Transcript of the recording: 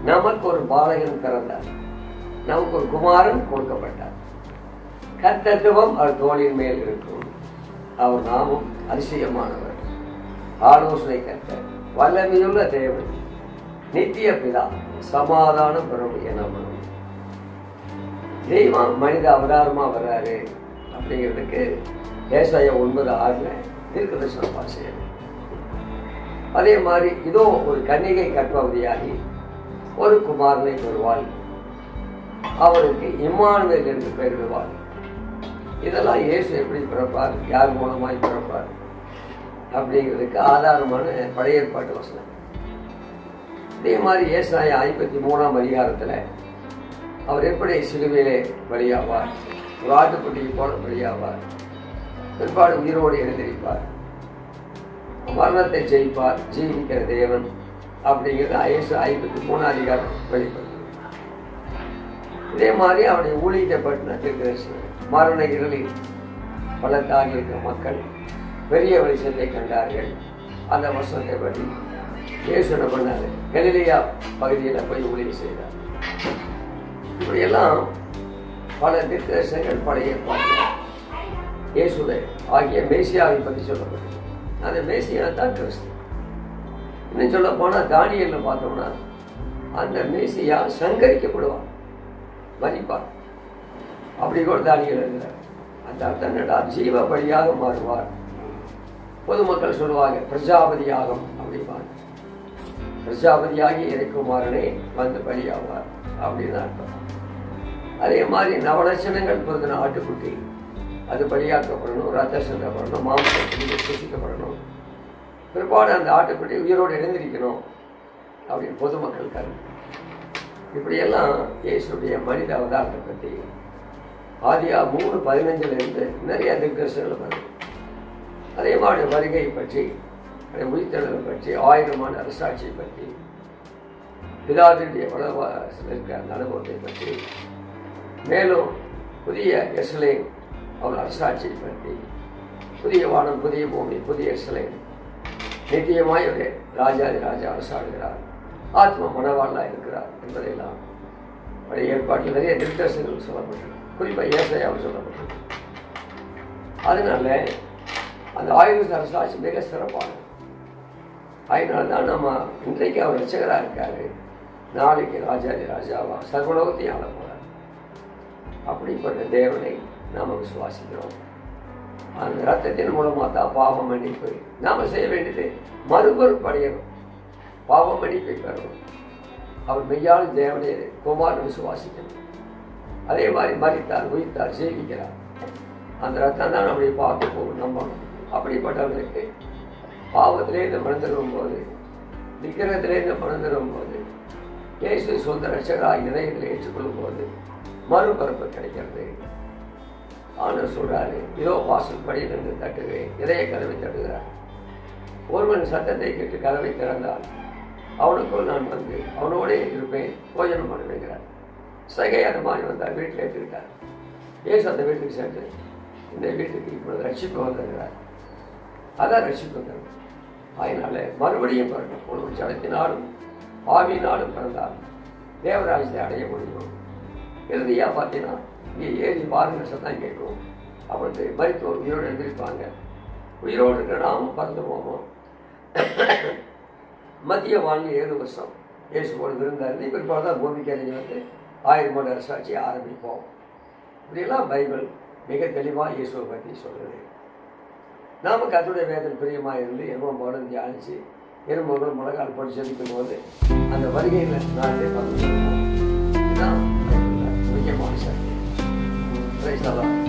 நமக்கு ஒரு பாலகன் பிறந்தார் நமக்கு ஒரு குமாரன் கொடுக்கப்பட்டார் கத்தத்துவம் அவர் தோளின் மேல் இருக்கும் அவர் நாமும் அதிசயமானவர் ஆலோசனை கத்த வல்லமையுள்ள தேவன் நித்திய பிதா சமாதான பிரபு எனப்படும் தெய்வம் மனித அவதாரமா வர்றாரு அப்படிங்கிறதுக்கு ஏசாய ஒன்பது ஆறுல தீர்க்கதர்சன பாசையம் அதே மாதிரி இதோ ஒரு கன்னிகை கற்பவதியாகி ஒரு குமாரனை பெறுவாள் அவருக்கு இம்மானுவேல் என்று பெயரிடுவாள் இதெல்லாம் இயேசு எப்படி பிறப்பார் யார் மூலமாய் பிறப்பார் அப்படிங்கிறதுக்கு ஆதாரமான பழைய ஏற்பாட்டு வசனம் இதே மாதிரி ஏசாய ஐம்பத்தி மூணாம் அதிகாரத்தில் அவர் எப்படி சிலுவையிலே பலியாவார் ஒரு ஆட்டுக்குட்டியை போல பலியாவார் பிற்பாடு உயிரோடு எழுந்திருப்பார் மரணத்தை ஜெயிப்பார் ஜீவிக்கிற தேவன் அப்படிங்கிறது ஐஎஸ் ஐம்பத்தி மூணாம் அதிகாரம் வெளிப்படுது இதே மாதிரி அவருடைய ஊழிக்கப்பட்ட தீர்க்கதரிசனம் மரண இருளில் பள்ளத்தாகி இருக்கிற மக்கள் பெரிய வெளிச்சத்தை கண்டார்கள் அந்த வசனத்தை பற்றி இயேசு என்ன பண்ணாரு கலிலியா பகுதியில் போய் ஊழியம் செய்தார் இப்படியெல்லாம் பல தீர்க்கதரிசனங்கள் பழைய ஏற்பாடு இயேசுவை ஆகிய மேசியாவை பற்றி சொல்லப்பட்டது அந்த மேசியா தான் கிறிஸ்து இன்னும் சொல்ல போனால் தானியல்ல பார்த்தோம்னா அந்த மேசியா சங்கரிக்கப்படுவார் மதிப்பார் அப்படி கூட தானியல் எழுதுறார் அந்த அர்த்தம் என்னடா ஜீவ பலியாக மாறுவார் பொதுமக்கள் சொல்லுவாங்க பிரஜாபதியாகம் அப்படிம்பாங்க பிரஜாபதியாகி இறைக்குமாரனே வந்து பலியாவார் அப்படின்னு அர்த்தம் அதே மாதிரி நவலட்சணங்கள் பொருந்தின ஆட்டுக்குட்டி அது பலியாக்கப்படணும் ரத்த சிந்தப்படணும் மாம்சத்துக்கு சுசிக்கப்படணும் பிற்பாடு அந்த ஆட்டுக்குட்டி உயிரோடு எழுந்திருக்கணும் அப்படின்னு பொதுமக்கள் கருத்து இப்படியெல்லாம் இயேசுடைய மனித அவதாரத்தை பற்றி ஆதியா மூணு பதினஞ்சுல இருந்து நிறைய திர்கர்ஷங்களை வருது அதே மாதிரி வருகை பற்றி அதை உயிர்த்தெழுதலை பற்றி ஆயிரமான அரசாட்சியை பற்றி பிதாவினுடைய வளவாசில் இருக்கிற அந்த அனுபவத்தை பற்றி மேலும் புதிய எஸ்லேம் அவள் அரசாட்சியை பற்றி புதிய வானம் புதிய பூமி புதிய எஸ்லேம் நித்தியமாய் ஒரு ராஜாதி ராஜா அரசாடுகிறார் ஆத்ம மனவாளா இருக்கிறார் என்பதையெல்லாம் பழைய ஏற்பாட்டில் நிறைய திருத்தரசங்கள் சொல்லப்பட்டது குறிப்பாக ஏசையாவும் சொல்லப்பட்டது அதனால அந்த ஆயுத அரசாட்சி மிக சிறப்பானது அதனால தான் நம்ம இன்றைக்கு அவர் ரசிகராக இருக்காரு நாளைக்கு ராஜாதி ராஜாவா சர்வலோகத்தையும் ஆள போறார் அப்படிப்பட்ட தேவனை நாம் விசுவாசிக்கிறோம் அந்த ரத்தத்தின் மூலமாக தான் பாவம் மன்னிப்பு நாம் செய்ய வேண்டியது மறுபொருட்படையணும் பாவம் மன்னிப்பை பெறணும் அவர் மெய்யான தேவனை குமாரன் விசுவாசிக்கணும் அதே மாதிரி மறித்தார் உயிர்த்தார் ஜெயிக்கிறார் அந்த ரத்தம் தான் நம்முடைய பாவத்தை போகும் நம்பணும் அப்படிப்பட்டவர்களுக்கு பாவத்திலேருந்து மணந்துடும் போது விக்கிரத்திலேருந்து மணந்துடும் போது இயேசு சொந்த ரட்சகராக இதயத்தில் ஏற்றுக்கொள்ளும் போது மறுபரப்பு கிடைக்கிறது ஆண்டவர் சொல்றாரு இதோ வாசல் படியிலிருந்து தட்டுகிறேன் இதய கதவை தட்டுகிறார் ஒருவன் சத்தத்தை கேட்டு கதவை திறந்தால் அவனுக்குள் நான் வந்து அவனோடே இருப்பேன் போஜனம் பண்ணுவேங்கிறார் சகை அந்த மாதிரி வந்தார் வீட்டில் ஏற்றிருக்கார் ஏசு அந்த வீட்டுக்கு சென்று இந்த வீட்டுக்கு இப்பொழுது ரட்சிப்பு வந்திருக்கிறார் அதான் ரட்சிப்பு வந்தது அதனால மறுபடியும் பிறக்கும் ஒரு ஜலத்தினாலும் ஆவியினாலும் பிறந்தால் தேவராஜத்தை அடைய முடியும் இறுதியாக பார்த்தீங்கன்னா இங்கே ஏறி பாருங்க சத்தம் கேட்கும் அப்பொழுது மருத்துவர் உயிரோடு எழுந்திருப்பாங்க உயிரோடு இருக்கிற நாமும் பறந்து போவோம் மத்திய வாழ்க்கை ஏழு வருஷம் இயேசுவோடு விருந்தாரு பிற்பாடு தான் பூமிக்கு அறிஞ்சு வந்து ஆயிரம் மணி அரசாட்சியை ஆரம்பிப்போம் இப்படியெல்லாம் பைபிள் மிக தெளிவாக இயேசுவை பற்றி சொல்லுது நாம கத்துடைய வேதல் பிரியமாக இருந்து எருமம் பாடம் தியானிச்சு எருமகள் முழங்கால் போட்டு செதுக்கும் போது அந்த வருகையில் நாளே பங்கு இதுதான் பைபிள்ல முக்கியமான சக்தி பிரைஸ் தி லார்ட்.